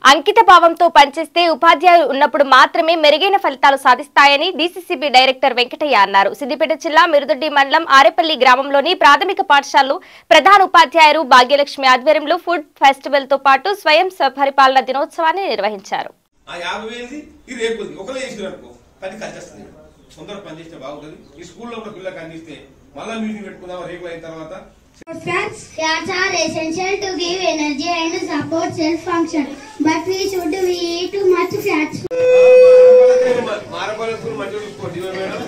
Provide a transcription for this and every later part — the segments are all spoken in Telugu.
అంకిత భావంతో పనిచేస్తే ఉపాధ్యాయులు ఉన్నప్పుడు మాత్రమే మెరుగైన ఫలితాలు సాధిస్తాయని డీసీసీబీ డైరెక్టర్ వెంకటయ్య అన్నారు సిద్దిపేట జిల్లా మిరుదొడ్డి మండలం ఆరేపల్లి గ్రామంలోని ప్రాథమిక పాఠశాలలో ప్రధాన ఉపాధ్యాయులు భాగ్యలక్ష్మి ఆధ్వర్యంలో ఫుడ్ ఫెస్టివల్ తో పాటు స్వయం పరిపాలన దినోత్సవాన్ని నిర్వహించారు ఆ యాభై వేలది ఈ రేపు ఒకలే చేసినారు అనుకో పది కలిసేస్తుంది తొందరగా పని చేస్తే బాగుంటుంది ఈ స్కూల్లో కూడా పిల్లలకు అందిస్తే మళ్ళా మీటింగ్ పెట్టుకుందాం రేపు అయిన తర్వాత Fats. Fats are essential to give energy and support cell function. But we should we eat too much fats. Marapalem school మంచిగా చూసుకోండి ఇవే మేడం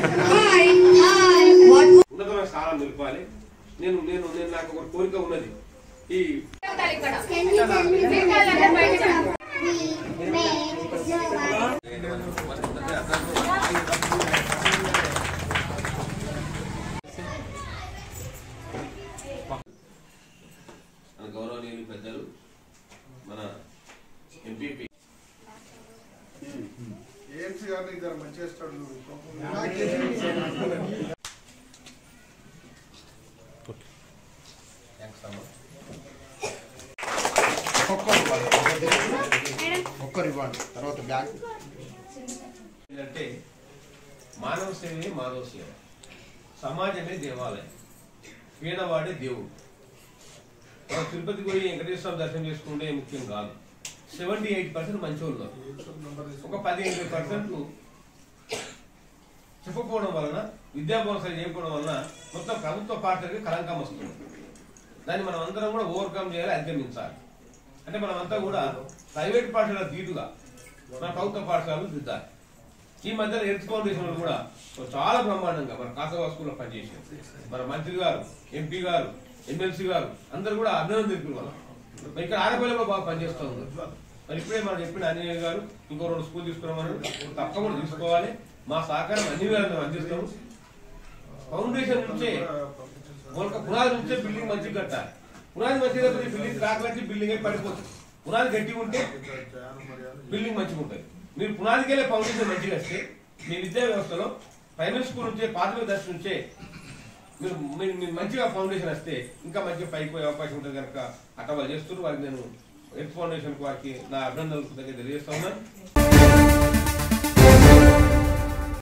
What? ఉన్నతమైన స్థానం నిలపాలి నేను నేను నేను నాకు ఒక కోరిక ఉన్నది ఈ Can you tell me the number? We make the మన గౌరవనీయులు పెద్దలు మన ఎంపీపీ ఏఎంసీ గారిని ఇద్దరు మంచిగా చేస్తాడు ఒక్కరు ఇవ్వండి తర్వాత బ్యాగ్ ఏంటంటే మానవ సేవే మానవ సేవ సమాజమే దేవాలయం పేదవాడే దేవుడు మనం తిరుపతి పోయి వెంకటేశ్వర దర్శనం చేసుకుంటే ముఖ్యం కాదు సెవెంటీ ఎయిట్ పర్సెంట్ మంచి ఉన్నారు ఒక పదిహేను పర్సెంట్ చెప్పకపోవడం వలన విద్యాభ్యాసం చేయకపోవడం వలన మొత్తం ప్రభుత్వ పాఠశాలకి కలంకం వస్తుంది దాన్ని మనం అందరం కూడా ఓవర్కమ్ చేయాలి అధిగమించాలి అంటే మనమంతా కూడా ప్రైవేట్ పాఠశాల ధీటుగా మన ప్రభుత్వ పాఠశాలలు దిద్దాలి ఈ మధ్యలో ఎర్త్ ఫౌండేషన్ వాళ్ళు కూడా చాలా బ్రహ్మాండంగా మన కాసవా స్కూల్లో పనిచేసారు మన మంత్రి గారు ఎంపీ గారు ఎమ్మెల్సీ గారు అందరు కూడా అభినందన తెలిపారు వాళ్ళు మరి ఇక్కడ ఆడపల్లి కూడా బాగా పనిచేస్తూ ఉన్నారు మరి ఇప్పుడే మనం చెప్పిన అనిల్ గారు ఇంకో రెండు స్కూల్ తీసుకున్నామని తప్పకుండా తీసుకోవాలి మా సహకారం అన్ని వేళ మేము అందిస్తాము ఫౌండేషన్ నుంచే మొలక పునాది నుంచే బిల్డింగ్ మంచిగా కట్టాలి పునాది మంచిగా లేకపోతే బిల్డింగ్ కాకలచ్చి బిల్డింగ్ అయి పడిపోతుంది పునాది గట్టిగా ఉంటే బిల్డింగ్ మంచిగా ఉంటుంది మీరు పునాదికి వెళ్ళే ఫౌండేషన్ మంచిగా వస్తే మీ విద్యా వ్యవస్థలో ప్రైమరీ స్కూల్ నుంచే ప్రాథమిక దశ నుంచే మీరు మీరు మీరు మంచిగా ఫౌండేషన్ వస్తే ఇంకా మంచిగా పైకి పోయే అవకాశం ఉంటుంది కనుక అట్లా వాళ్ళు చేస్తున్నారు వారికి నేను ఎర్త్ ఫౌండేషన్ వారికి నా అభినందనలు కృతజ్ఞతలు తెలియజేస్తా ఉన్నాను